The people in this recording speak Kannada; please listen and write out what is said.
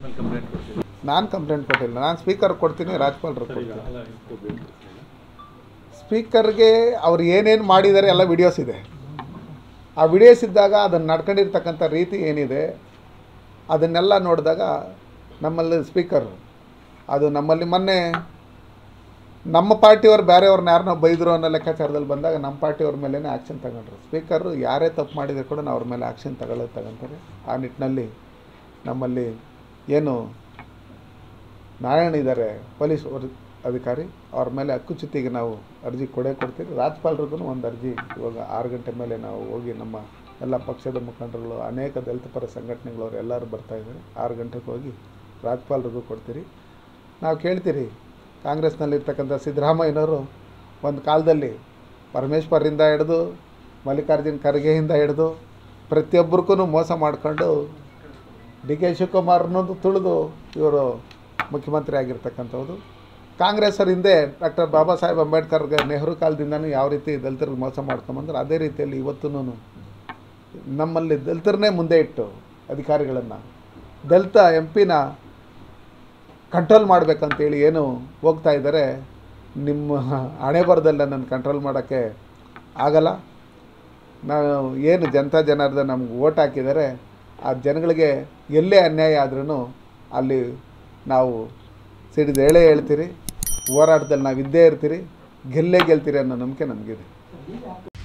ನಾನು ಕಂಪ್ಲೇಂಟ್ ಕೊಡ್ತೀನಿ ನಾನು ಕಂಪ್ಲೇಂಟ್ ಕೊಟ್ಟಿಲ್ಲ ನಾನು ಸ್ಪೀಕರ್ ಕೊಡ್ತೀನಿ ರಾಜ್ಪಾಲ್ರು ಸರ್ ಈಗ ಕೊಡ್ತೀನಿ ಅಲ್ಲ ಇಟ್ಕೋಬೇಕು ಸ್ಪೀಕರ್ಗೆ ಅವ್ರು ಏನೇನು ಮಾಡಿದ್ದಾರೆ ಎಲ್ಲ ವಿಡಿಯೋಸ್ ಇದೆ ಆ ವಿಡಿಯೋಸ್ ಇದ್ದಾಗ ಅದನ್ನು ನಡ್ಕೊಂಡಿರ್ತಕ್ಕಂಥ ರೀತಿ ಏನಿದೆ ಅದನ್ನೆಲ್ಲ ನೋಡಿದಾಗ ನಮ್ಮಲ್ಲಿ ಸ್ಪೀಕರ್ ಅದು ನಮ್ಮಲ್ಲಿ ಮೊನ್ನೆ ನಮ್ಮ ಪಾರ್ಟಿಯವ್ರು ಬೇರೆಯವ್ರನ್ನ ಯಾರನ್ನೋ ಬೈದರು ಅನ್ನೋ ಲೆಕ್ಕಾಚಾರದಲ್ಲಿ ಬಂದಾಗ ನಮ್ಮ ಪಾರ್ಟಿಯವ್ರ ಮೇಲೇ ಆ್ಯಕ್ಷನ್ ತಗೊಂಡ್ರು ಸ್ಪೀಕರು ಯಾರೇ ತಪ್ಪು ಮಾಡಿದರೆ ಕೂಡ ನಾವು ಅವ್ರ ಮೇಲೆ ಆ್ಯಕ್ಷನ್ ತಗೊಳ್ಳೋದು ತಗೊಂತಾರೆ ಆ ನಿಟ್ಟಿನಲ್ಲಿ ನಮ್ಮಲ್ಲಿ ಏನು ನಾರಾಯಣ ಇದ್ದಾರೆ ಪೊಲೀಸ್ ವರ್- ಅಧಿಕಾರಿ ಅವ್ರ ಮೇಲೆ ಹಕ್ಕುಚ್ಯುತಿಗೆ ನಾವು ಅರ್ಜಿ ಕೊಡೇ ಕೊಡ್ತೀವಿ ರಾಜ್ಪಾಲರಿಗೂ ಒಂದು ಅರ್ಜಿ ಇವಾಗ ಆರು ಗಂಟೆ ಮೇಲೆ ನಾವು ಹೋಗಿ ನಮ್ಮ ಎಲ್ಲ ಪಕ್ಷದ ಮುಖಂಡರುಗಳು ಅನೇಕ ದಲಿತ ಪರ ಸಂಘಟನೆಗಳವ್ರು ಎಲ್ಲರೂ ಬರ್ತಾ ಇದ್ದಾರೆ ಆರು ಗಂಟೆಗೆ ಹೋಗಿ ರಾಜ್ಪಾಲರಿಗೂ ಕೊಡ್ತೀರಿ ನಾವು ಕೇಳ್ತೀರಿ ಕಾಂಗ್ರೆಸ್ನಲ್ಲಿರ್ತಕ್ಕಂಥ ಸಿದ್ದರಾಮಯ್ಯನವರು ಒಂದು ಕಾಲದಲ್ಲಿ ಪರಮೇಶ್ವರಿಂದ ಹಿಡಿದು ಮಲ್ಲಿಕಾರ್ಜುನ್ ಖರ್ಗೆಯಿಂದ ಹಿಡಿದು ಪ್ರತಿಯೊಬ್ಬರಿಗೂ ಮೋಸ ಮಾಡ್ಕೊಂಡು ಡಿ ಕೆ ಶಿವಕುಮಾರ್ನೊಂದು ತುಳಿದು ಇವರು ಮುಖ್ಯಮಂತ್ರಿ ಆಗಿರ್ತಕ್ಕಂಥದ್ದು ಕಾಂಗ್ರೆಸ್ಸರ ಹಿಂದೆ ಡಾಕ್ಟರ್ ಬಾಬಾ ಸಾಹೇಬ್ ಅಂಬೇಡ್ಕರ್ಗೆ ನೆಹರು ಕಾಲದಿಂದನೂ ಯಾವ ರೀತಿ ದಲಿತರಿಗೆ ಮೋಸ ಮಾಡ್ಕೊಂಬಂದ್ರೆ ಅದೇ ರೀತಿಯಲ್ಲಿ ಇವತ್ತೂ ನಮ್ಮಲ್ಲಿ ದಲಿತರನ್ನೇ ಮುಂದೆ ಇಟ್ಟು ಅಧಿಕಾರಿಗಳನ್ನು ದಲಿತ ಎಂ ಪಿನ ಕಂಟ್ರೋಲ್ ಮಾಡಬೇಕಂತೇಳಿ ಏನು ಹೋಗ್ತಾ ಇದ್ದಾರೆ ನಿಮ್ಮ ಹಣೆ ಬರದಲ್ಲ ನನ್ನ ಕಂಟ್ರೋಲ್ ಮಾಡೋಕ್ಕೆ ಆಗಲ್ಲ ನಾವು ಏನು ಜನತಾ ಜನಾರ್ದನ್ ನಮ್ಗೆ ಓಟ್ ಹಾಕಿದ್ದಾರೆ ಆ ಜನಗಳಿಗೆ ಎಲ್ಲೇ ಅನ್ಯಾಯ ಆದ್ರೂ ಅಲ್ಲಿ ನಾವು ಸಿಡಿದು ಹೇಳೇ ಹೇಳ್ತೀರಿ ಹೋರಾಟದಲ್ಲಿ ನಾವು ಇದ್ದೇ ಇರ್ತೀರಿ ಗೆಲ್ಲೇ ಗೆಲ್ತೀರಿ ಅನ್ನೋ ನಂಬಿಕೆ ನಮಗಿದೆ